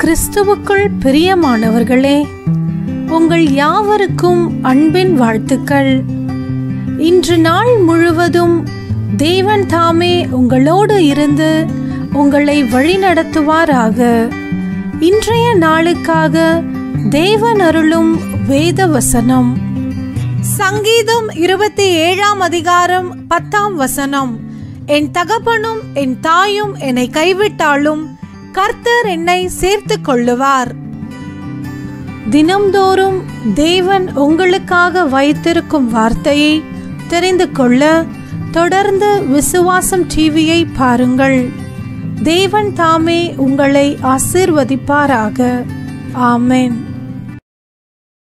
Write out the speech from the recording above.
கிறிஸ்துவுக்குள் பிரியமானவர்களே உங்கள் யாவருக்கும் அன்பின் வாழ்த்துக்கள் இன்று நாள் முழுவதும் தேவன் தாமே உங்களோடு இருந்து உங்களை வழிநடத்துவாராக இன்றைய நாளுக்காக தேவன் அருளும் வேத வசனம் சங்கீதம் இருபத்தி ஏழாம் அதிகாரம் பத்தாம் வசனம் என் தகப்பனும் என் தாயும் என்னை கைவிட்டாலும் கர்த்தர் என்னை சேர்த்து கொள்ளுவார் தினம்தோறும் தேவன் உங்களுக்காக வைத்திருக்கும் வார்த்தையை தெரிந்து கொள்ள தொடர்ந்து விசுவாசம் டிவியை பாருங்கள் தேவன் தாமே உங்களை ஆசீர்வதிப்பாராக ஆமென்